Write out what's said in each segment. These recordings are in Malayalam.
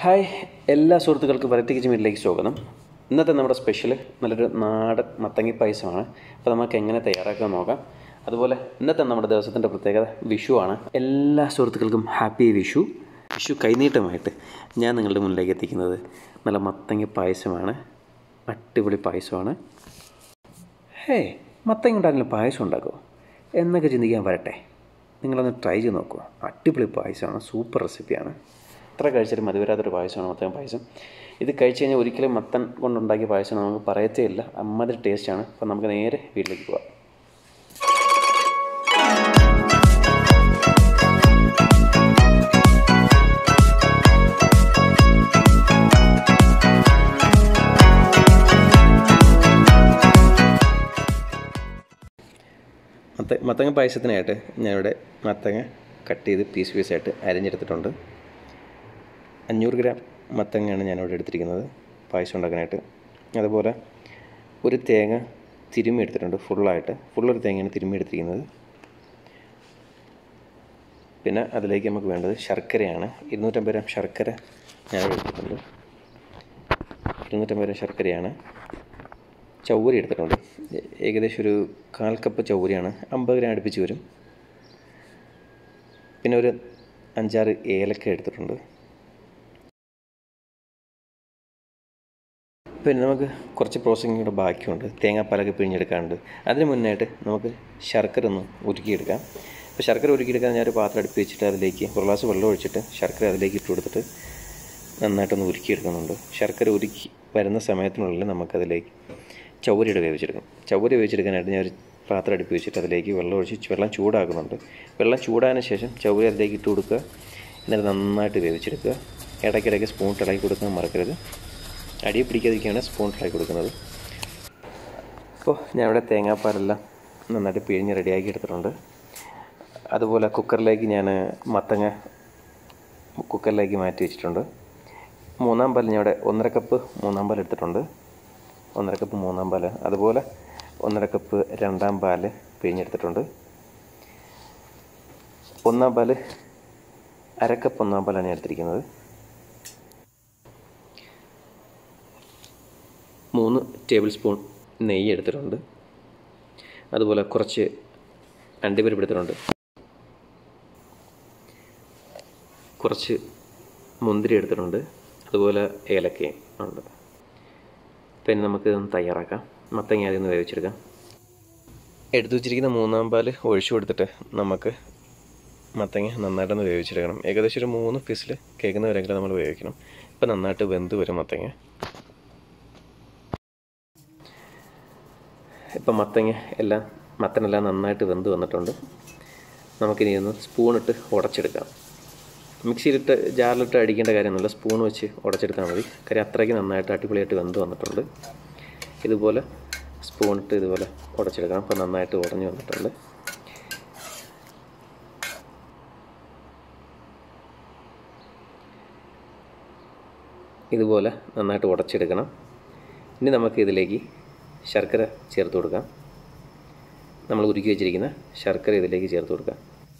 ഹായ് എല്ലാ സുഹൃത്തുക്കൾക്കും വെറൈറ്റി കിച്ചമിലേക്ക് സ്വാഗതം ഇന്നത്തെ നമ്മുടെ സ്പെഷ്യൽ നല്ലൊരു നാടൻ മത്തങ്ങി പായസമാണ് അപ്പോൾ നമുക്ക് എങ്ങനെ തയ്യാറാക്കാൻ നോക്കാം അതുപോലെ ഇന്നത്തെ നമ്മുടെ ദിവസത്തിൻ്റെ പ്രത്യേകത വിഷു ആണ് എല്ലാ സുഹൃത്തുക്കൾക്കും ഹാപ്പി വിഷു വിഷു കൈനീട്ടമായിട്ട് ഞാൻ നിങ്ങളുടെ മുന്നിലേക്ക് എത്തിക്കുന്നത് നല്ല മത്തങ്ങി പായസമാണ് അടിപൊളി പായസമാണ് ഹേ മത്തങ്ങ ഉണ്ടായിരുന്ന പായസം ഉണ്ടാക്കുമോ എന്നൊക്കെ ചിന്തിക്കാൻ വരട്ടെ നിങ്ങളൊന്ന് ട്രൈ ചെയ്ത് നോക്കുക അടിപൊളി പായസമാണ് സൂപ്പർ റെസിപ്പിയാണ് എത്ര കഴിച്ചാലും മതി വരാത്തൊരു പായസമാണ് മത്തൻ പായസം ഇത് കഴിച്ച് കഴിഞ്ഞാൽ ഒരിക്കലും മത്തൻ കൊണ്ടുണ്ടാക്കിയ പായസം നമുക്ക് പറയത്തേ ഇല്ല അമ്മാതിരി ടേസ്റ്റാണ് അപ്പോൾ നമുക്ക് നേരെ വീട്ടിലേക്ക് പോകാം മത്ത മത്തങ്ങ പായസത്തിനായിട്ട് ഞാനിവിടെ മത്തങ്ങ കട്ട് ചെയ്ത് പീസ് പീസായിട്ട് അരിഞ്ഞെടുത്തിട്ടുണ്ട് അഞ്ഞൂറ് ഗ്രാം മത്തങ്ങയാണ് ഞാനിവിടെ എടുത്തിരിക്കുന്നത് പായസം ഉണ്ടാക്കാനായിട്ട് അതുപോലെ ഒരു തേങ്ങ തിരുമ്മി എടുത്തിട്ടുണ്ട് ഫുള്ളായിട്ട് ഫുള്ളൊരു തേങ്ങയാണ് തിരുമ്മി എടുത്തിരിക്കുന്നത് പിന്നെ അതിലേക്ക് നമുക്ക് വേണ്ടത് ശർക്കരയാണ് ഇരുന്നൂറ്റമ്പത് ഗ്രാം ശർക്കര ഞാനിവിടെ എടുത്തിട്ടുണ്ട് ഇരുന്നൂറ്റമ്പത് ഗ്രാം ശർക്കരയാണ് ചൗവരി എടുത്തിട്ടുണ്ട് ഏകദേശം ഒരു കാൽ കപ്പ് ചൗവരിയാണ് അമ്പത് ഗ്രാം അടുപ്പിച്ച് വരും പിന്നെ ഒരു അഞ്ചാറ് ഏലക്ക എടുത്തിട്ടുണ്ട് പിന്നെ നമുക്ക് കുറച്ച് പ്രോസസ്സിംഗ് കൂടെ ബാക്കിയുണ്ട് തേങ്ങാപ്പാലൊക്കെ പിഴിഞ്ഞെടുക്കാനുണ്ട് അതിന് മുന്നായിട്ട് നമുക്ക് ശർക്കര ഒന്ന് ഉരുക്കിയെടുക്കാം അപ്പോൾ ശർക്കര ഉരുക്കിയെടുക്കാൻ ഞാനൊരു പാത്രം അടുപ്പ് വെച്ചിട്ട് അതിലേക്ക് ഒരു ഗ്ലാസ് വെള്ളം ഒഴിച്ചിട്ട് ശർക്കര അതിലേക്ക് ഇട്ട് കൊടുത്തിട്ട് നന്നായിട്ടൊന്ന് ഉരുക്കിയെടുക്കുന്നുണ്ട് ശർക്കര ഉരുക്കി വരുന്ന സമയത്തിനുള്ളിൽ നമുക്കതിലേക്ക് ചൗവരിയുടെ വേവിച്ചെടുക്കും ചൗവരി വേവിച്ചെടുക്കാനായിട്ട് ഞാൻ ഒരു പാത്രം അടുപ്പ് വെച്ചിട്ട് അതിലേക്ക് വെള്ളം ഒഴിച്ച് വെള്ളം ചൂടാക്കുന്നുണ്ട് വെള്ളം ചൂടായതിന് ശേഷം ചൗവരി അതിലേക്ക് ഇട്ട് കൊടുക്കുക എന്നിട്ട് നന്നായിട്ട് വേവിച്ചെടുക്കുക ഇടയ്ക്കിടയ്ക്ക് സ്പൂൺ ഇളക്കി കൊടുക്കാൻ മറക്കരുത് അടി പിടിക്കാതിരിക്കുകയാണ് സ്പൂൺ ഇളക്കി കൊടുക്കുന്നത് അപ്പോൾ ഞാനിവിടെ തേങ്ങാപ്പാലെല്ലാം നന്നായിട്ട് പിഴിഞ്ഞ് റെഡിയാക്കി എടുത്തിട്ടുണ്ട് അതുപോലെ കുക്കറിലേക്ക് ഞാൻ മത്തങ്ങ കുക്കറിലേക്ക് മാറ്റി വെച്ചിട്ടുണ്ട് മൂന്നാം പാൽ ഞാൻ ഇവിടെ ഒന്നര കപ്പ് മൂന്നാം പാൽ എടുത്തിട്ടുണ്ട് ഒന്നര കപ്പ് മൂന്നാം പാൽ അതുപോലെ ഒന്നര കപ്പ് രണ്ടാം പാൽ പിഴിഞ്ഞെടുത്തിട്ടുണ്ട് ഒന്നാം പാൽ അരക്കപ്പ് ഒന്നാം പാലാണ് ഞാൻ എടുത്തിരിക്കുന്നത് മൂന്ന് ടേബിൾ സ്പൂൺ നെയ്യ് എടുത്തിട്ടുണ്ട് അതുപോലെ കുറച്ച് അണ്ടിപ്പരിപ്പ് എടുത്തിട്ടുണ്ട് കുറച്ച് മുന്തിരി എടുത്തിട്ടുണ്ട് അതുപോലെ ഏലക്കയും ഉണ്ട് പിന്നെ നമുക്ക് ഇതൊന്ന് തയ്യാറാക്കാം മത്തങ്ങ ആദ്യം ഒന്ന് വേവിച്ചെടുക്കാം എടുത്തു വെച്ചിരിക്കുന്ന മൂന്നാം പാൽ ഒഴിച്ചു കൊടുത്തിട്ട് നമുക്ക് മത്തങ്ങ നന്നായിട്ടൊന്ന് വേവിച്ചെടുക്കണം ഏകദേശം ഒരു മൂന്ന് പീസിൽ കേൾക്കുന്നവരെങ്കിലും നമ്മൾ വേവിക്കണം ഇപ്പം നന്നായിട്ട് വെന്ത് വരും മത്തങ്ങ ഇപ്പം മത്തങ്ങ എല്ലാം മത്തനെല്ലാം നന്നായിട്ട് വെന്ത് വന്നിട്ടുണ്ട് നമുക്കിനി ഒന്ന് സ്പൂണിട്ട് ഉടച്ചെടുക്കാം മിക്സിയിലിട്ട് ജാറിലിട്ട് അടിക്കേണ്ട കാര്യമൊന്നുമില്ല സ്പൂൺ വെച്ച് ഉടച്ചെടുത്താൽ മതി കാര്യം അത്രയ്ക്ക് നന്നായിട്ട് അടിപൊളിയായിട്ട് വെന്ത് വന്നിട്ടുണ്ട് ഇതുപോലെ സ്പൂണിട്ട് ഇതുപോലെ ഉടച്ചെടുക്കണം അപ്പോൾ നന്നായിട്ട് ഉടഞ്ഞു വന്നിട്ടുണ്ട് ഇതുപോലെ നന്നായിട്ട് ഉടച്ചെടുക്കണം ഇനി നമുക്ക് ഇതിലേക്ക് ശർക്കര ചേർത്ത് കൊടുക്കാം നമ്മൾ ഉരുക്കി വെച്ചിരിക്കുന്ന ശർക്കര ഇതിലേക്ക് ചേർത്ത് കൊടുക്കാം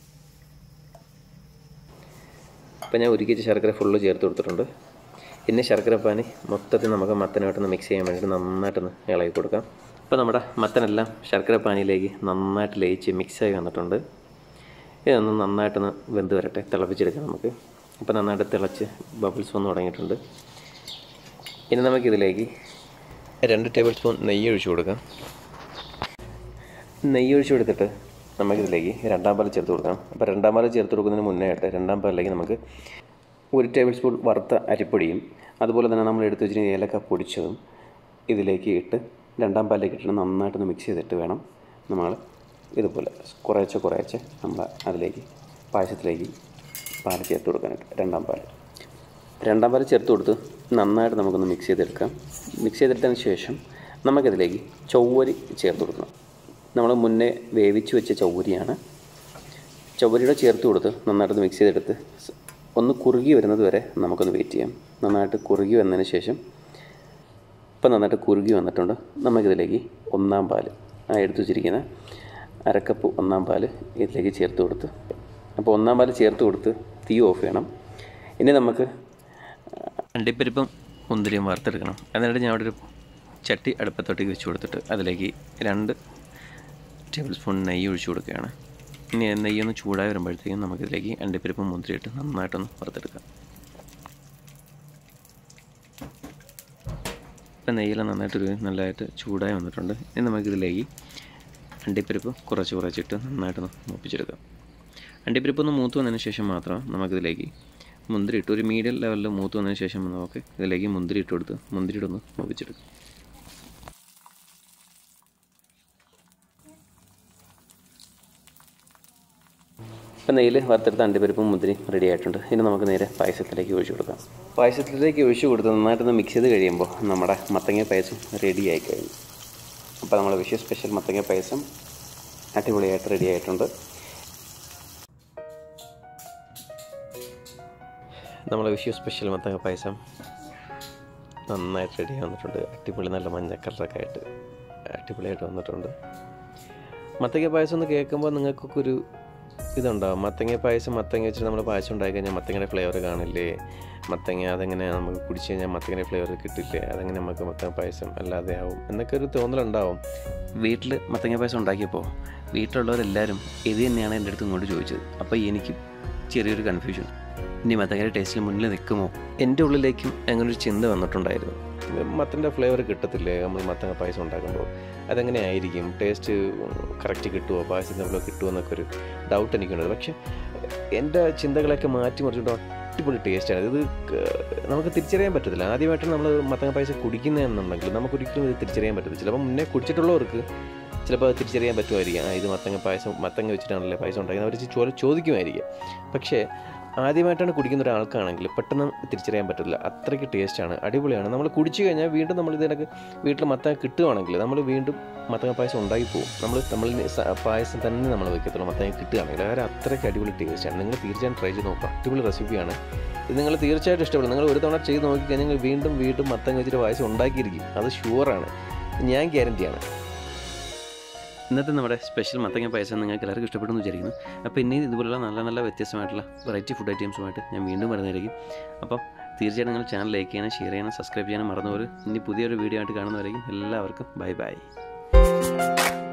അപ്പോൾ ഞാൻ ഉരുക്കി വെച്ച ശർക്കര ഫുള്ള് ചേർത്ത് കൊടുത്തിട്ടുണ്ട് പിന്നെ ശർക്കര പാനി മൊത്തത്തിൽ നമുക്ക് മത്തനായിട്ടൊന്ന് മിക്സ് ചെയ്യാൻ വേണ്ടിയിട്ട് നന്നായിട്ടൊന്ന് ഇളകി കൊടുക്കാം ഇപ്പോൾ നമ്മുടെ മത്തനെല്ലാം ശർക്കര പാനിയിലേക്ക് നന്നായിട്ട് ലയിച്ച് മിക്സായി വന്നിട്ടുണ്ട് ഇതൊന്ന് നന്നായിട്ടൊന്ന് വെന്ത് വരട്ടെ തിളപ്പിച്ചെടുക്കാം നമുക്ക് ഇപ്പോൾ നന്നായിട്ട് തിളച്ച് ബബിൾസ് വന്ന് തുടങ്ങിയിട്ടുണ്ട് ഇനി നമുക്കിതിലേക്ക് രണ്ട് ടേബിൾ സ്പൂൺ നെയ്യ് ഒഴിച്ചു കൊടുക്കാം നെയ്യ് ഒഴിച്ചു കൊടുത്തിട്ട് നമുക്കിതിലേക്ക് രണ്ടാം പാൽ ചേർത്ത് കൊടുക്കാം അപ്പോൾ രണ്ടാം പാൽ ചേർത്ത് കൊടുക്കുന്നതിന് മുന്നേ ആയിട്ട് രണ്ടാം പാലിലേക്ക് നമുക്ക് ഒരു ടേബിൾ സ്പൂൺ വറുത്ത അരിപ്പൊടിയും അതുപോലെ തന്നെ നമ്മൾ എടുത്ത് വെച്ചിരിക്കുന്ന ഏലക്ക പൊടിച്ചതും ഇതിലേക്ക് ഇട്ട് രണ്ടാം പാലിലേക്ക് ഇട്ടിട്ട് നന്നായിട്ടൊന്ന് മിക്സ് ചെയ്തിട്ട് വേണം നമ്മൾ ഇതുപോലെ കുറേശ്ശെ കുറേശ്ശെ നമ്മൾ അതിലേക്ക് പായസത്തിലേക്ക് പാൽ ചേർത്ത് കൊടുക്കാനായിട്ട് രണ്ടാം പാൽ രണ്ടാം പാൽ ചേർത്ത് കൊടുത്ത് നന്നായിട്ട് നമുക്കൊന്ന് മിക്സ് ചെയ്തെടുക്കാം മിക്സ് ചെയ്തെടുത്തതിന് ശേഷം നമുക്കിതിലേക്ക് ചൊവ്വരി ചേർത്ത് കൊടുക്കണം നമ്മൾ മുന്നേ വേവിച്ച് വെച്ച ചൗവരിയാണ് ചൗവരിയുടെ ചേർത്ത് കൊടുത്ത് നന്നായിട്ടൊന്ന് മിക്സ് ചെയ്തെടുത്ത് ഒന്ന് കുറുകി വരുന്നത് വരെ നമുക്കൊന്ന് വെയിറ്റ് ചെയ്യാം നന്നായിട്ട് കുറുകി വന്നതിന് ശേഷം ഇപ്പം നന്നായിട്ട് കുറുകി വന്നിട്ടുണ്ട് നമുക്കിതിലേക്ക് ഒന്നാം പാൽ ആ എടുത്തു വെച്ചിരിക്കുന്ന അരക്കപ്പ് ഒന്നാം പാൽ ഇതിലേക്ക് ചേർത്ത് കൊടുത്ത് അപ്പോൾ ഒന്നാം പാൽ ചേർത്ത് കൊടുത്ത് തീ ഓഫ് ചെയ്യണം ഇനി നമുക്ക് അണ്ടിപ്പരിപ്പും മുന്തിരിയും വറുത്തെടുക്കണം എന്നിട്ട് ഞാൻ അവിടെ ഒരു ചട്ടി അടുപ്പത്തോട്ടേക്ക് വെച്ച് കൊടുത്തിട്ട് അതിലേക്ക് രണ്ട് ടേബിൾ സ്പൂൺ നെയ്യ് ഒഴിച്ചു കൊടുക്കുകയാണ് ഇനി നെയ്യൊന്ന് ചൂടായി വരുമ്പോഴത്തേക്കും നമുക്കിതിലേക്ക് അണ്ടിപ്പരിപ്പും മുന്തിരി ഇട്ട് നന്നായിട്ടൊന്ന് വറുത്തെടുക്കാം ഇപ്പം നെയ്യെല്ലാം നന്നായിട്ടൊരു നല്ലതായിട്ട് ചൂടായി വന്നിട്ടുണ്ട് ഇനി നമുക്കിതിലേക്ക് അണ്ടിപ്പരിപ്പ് കുറച്ച് കുറച്ചിട്ട് നന്നായിട്ടൊന്ന് മൂപ്പിച്ചെടുക്കാം അണ്ടിപ്പരിപ്പ് ഒന്ന് മൂത്ത് വന്നതിന് ശേഷം മാത്രം നമുക്കിതിലേക്ക് മുന്തിരി ഇട്ട് ഒരു മീഡിയം ലെവലിൽ മൂത്ത് വന്നതിന് ശേഷം നമുക്ക് ഇതിലേക്ക് മുന്തിരി ഇട്ട് കൊടുത്ത് മുന്തിരിയുടെ ഒന്ന് മൂപ്പിച്ചെടുക്കാം ഇപ്പം നെയ്യിൽ വറുത്തെടുത്ത അണ്ടിപ്പരിപ്പും മുന്തിരി റെഡി ആയിട്ടുണ്ട് ഇനി നമുക്ക് നേരെ പായസത്തിലേക്ക് ഒഴിച്ചു കൊടുക്കാം പായസത്തിലേക്ക് ഒഴിച്ചു കൊടുത്ത് നന്നായിട്ടൊന്ന് മിക്സ് ചെയ്ത് കഴിയുമ്പോൾ നമ്മുടെ മത്തങ്ങ പായസം റെഡി ആയി കഴിഞ്ഞു അപ്പോൾ നമ്മുടെ വിഷു സ്പെഷ്യൽ മത്തങ്ങ പായസം അടിപൊളിയായിട്ട് റെഡി ആയിട്ടുണ്ട് നമ്മളെ വിഷു സ്പെഷ്യൽ മത്തങ്ങ പായസം നന്നായിട്ട് റെഡി വന്നിട്ടുണ്ട് അടിപൊളി നല്ല മഞ്ഞ കളറൊക്കെ ആയിട്ട് അടിപൊളിയായിട്ട് വന്നിട്ടുണ്ട് മത്തങ്ങ പായസം എന്ന് കേൾക്കുമ്പോൾ നിങ്ങൾക്കൊക്കെ ഒരു ഇതുണ്ടാവും മത്തങ്ങ പായസം മത്തങ്ങ വെച്ചിട്ട് നമ്മൾ പായസം ഉണ്ടാക്കി കഴിഞ്ഞാൽ മത്തങ്ങയുടെ ഫ്ലേവർ കാണില്ലേ മത്തങ്ങ അതെങ്ങനെ നമുക്ക് കുടിച്ച് കഴിഞ്ഞാൽ മത്തങ്ങയുടെ ഫ്ലേവർ കിട്ടില്ലേ അതെങ്ങനെ നമുക്ക് മത്തങ്ങ പായസം അല്ലാതെ ആവും എന്നൊക്കെ ഒരു തോന്നലുണ്ടാവും വീട്ടിൽ മത്തങ്ങ പായസം ഉണ്ടാക്കിയപ്പോൾ വീട്ടിലുള്ളവരെല്ലാവരും ഇത് തന്നെയാണ് എൻ്റെ അടുത്ത് ഇങ്ങോട്ട് ചോദിച്ചത് അപ്പോൾ എനിക്ക് ചെറിയൊരു കൺഫ്യൂഷൻ ഇനി മത്തങ്ങയുടെ ടേസ്റ്റിൽ മുന്നിൽ നിൽക്കുമോ എൻ്റെ ഉള്ളിലേക്കും അങ്ങനെ ഒരു ചിന്ത വന്നിട്ടുണ്ടായിരുന്നു മത്തൻ്റെ ഫ്ലേവർ കിട്ടത്തില്ലേ നമ്മൾ മത്തങ്ങ പായസം ഉണ്ടാക്കുമ്പോൾ അതെങ്ങനെ ആയിരിക്കും ടേസ്റ്റ് കറക്റ്റ് കിട്ടുമോ പായസത്തിൻ്റെ ഫ്ലോ കിട്ടുമോ എന്നൊക്കെ ഒരു ഡൗട്ട് എനിക്കുണ്ട് പക്ഷേ എൻ്റെ ചിന്തകളൊക്കെ മാറ്റി മറിച്ചിട്ട് അടിപൊളി ടേസ്റ്റാണ് ഇത് ക- നമുക്ക് തിരിച്ചറിയാൻ പറ്റത്തില്ല ആദ്യമായിട്ടാണ് നമ്മൾ മത്തങ്ങ പായസം കുടിക്കുന്നതെന്നുണ്ടെങ്കിൽ നമുക്ക് ഒരിക്കലും ഇത് തിരിച്ചറിയാൻ പറ്റത്തില്ല ചിലപ്പോൾ മുന്നേ കുടിച്ചിട്ടുള്ളവർക്ക് ചിലപ്പോൾ അത് തിരിച്ചറിയാൻ പറ്റുമായിരിക്കും ആ ഇത് മത്തങ്ങ പായസം മത്തങ്ങ വെച്ചിട്ടാണല്ലേ പായസം ഉണ്ടാക്കുന്നത് അവർ ചോ ചോദിക്കുമായിരിക്കും പക്ഷേ ആദ്യമായിട്ടാണ് കുടിക്കുന്ന ഒരാൾക്കാണെങ്കിൽ പെട്ടെന്ന് തിരിച്ചറിയാൻ പറ്റില്ല അത്രയ്ക്ക് ടേസ്റ്റാണ് അടിപൊളിയാണ് നമ്മൾ കുടിച്ചു കഴിഞ്ഞാൽ വീണ്ടും നമ്മൾ ഇതിനൊക്കെ വീട്ടിൽ മത്തങ്ങ കിട്ടുവാണെങ്കിൽ നമ്മൾ വീണ്ടും മത്തങ്ങ പായസം ഉണ്ടാക്കി പോകും നമ്മൾ നമ്മൾ സ- പായസം തന്നെ നമ്മൾ വെക്കത്തുള്ളൂ മത്തങ്ങ കിട്ടുകയാണെങ്കിൽ അതായത് അത്രയ്ക്ക് അടിപൊളി ടേസ്റ്റാണ് നിങ്ങൾ തീർച്ചയായും ട്രൈ ചെയ്ത് നോക്കുക അടിപൊളി റെസിപ്പിയാണ് ഇത് നിങ്ങൾ തീർച്ചയായിട്ടും ഇഷ്ടപ്പെടും നിങ്ങൾ ഒരു തവണ ചെയ്ത് നോക്കിക്കഴിഞ്ഞാൽ നിങ്ങൾ വീണ്ടും വീണ്ടും മത്തങ്ങ വെച്ചിട്ട് പായസം ഉണ്ടാക്കിയിരിക്കും അത് ഷുവറാണ് ഞാൻ ഗ്യാരണ്ടിയാണ് ഇന്നത്തെ നമ്മുടെ സ്പെഷ്യൽ മത്തങ്ങ പായസം നിങ്ങൾക്ക് എല്ലാവർക്കും ഇഷ്ടപ്പെടുന്നു വിചാരിക്കുന്നു അപ്പോൾ ഇനി ഇതുപോലുള്ള നല്ല നല്ല വ്യത്യസ്തമായിട്ടുള്ള വെറൈറ്റി ഫുഡ് ഐറ്റംസുമായിട്ട് ഞാൻ വീണ്ടും വരുന്നതായിരിക്കും അപ്പം തീർച്ചയായിട്ടും നിങ്ങൾ ചാനൽ ലൈക്ക് ചെയ്യണം ഷെയർ ചെയ്യണം സബ്സ്ക്രൈബ് ചെയ്യാനും മറന്നുപോലും ഇനി പുതിയൊരു വീഡിയോ ആയിട്ട് കാണുന്നവരായിരിക്കും എല്ലാവർക്കും ബൈ ബൈ